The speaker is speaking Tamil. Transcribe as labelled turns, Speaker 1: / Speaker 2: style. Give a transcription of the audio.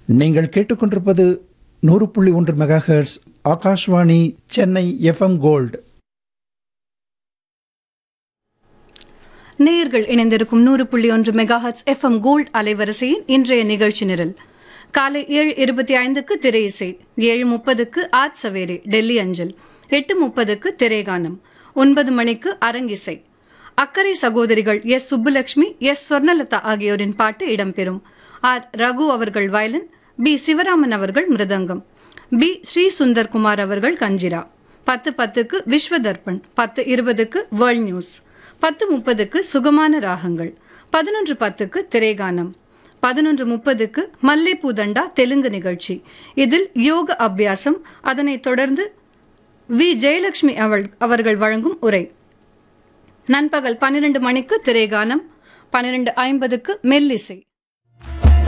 Speaker 1: நீங்கள் கேட்டுக்கொண்டிருப்பது நூறு புள்ளி ஒன்று mega hertz Akashvani Chennai FM gold
Speaker 2: நேயர்கள் இணைந்திருக்கும் நூறு புள்ளி ஒன்று மெகாஹட்ஸ் எஃப்எம் கோல்ட் அலைவரிசையின் இன்றைய நிகழ்ச்சி நிரல் காலை ஏழு இருபத்தி ஐந்துக்கு திரை இசை ஏழு முப்பதுக்கு ஆத் சவேரி டெல்லி அஞ்சல் எட்டு முப்பதுக்கு திரைகானம் ஒன்பது மணிக்கு அரங்கிசை அக்கறை சகோதரிகள் எஸ் சுப்புலட்சுமி எஸ் ஸ்வர்ணலதா ஆகியோரின் பாட்டு இடம்பெறும் ஆர் ரகு அவர்கள் வயலின் பி சிவராமன் அவர்கள் மிருதங்கம் பி ஸ்ரீ சுந்தர்குமார் அவர்கள் கஞ்சிரா பத்து பத்துக்கு விஸ்வ தர்ப்பண் பத்து இருபதுக்கு வேர்ல்ட் நியூஸ் பத்து முப்பதுக்கு சுகமான ராகங்கள் பதினொன்று பத்துக்கு திரைகானம் பதினொன்று முப்பதுக்கு மல்லைப்பூ தண்டா தெலுங்கு நிகழ்ச்சி இதில் யோக அபியாசம் அதனைத் தொடர்ந்து வி ஜெயலட்சுமி அவள் அவர்கள் வழங்கும் உரை நண்பகல் பன்னிரண்டு மணிக்கு திரைகானம் பன்னிரண்டு ஐம்பதுக்கு மெல்லிசை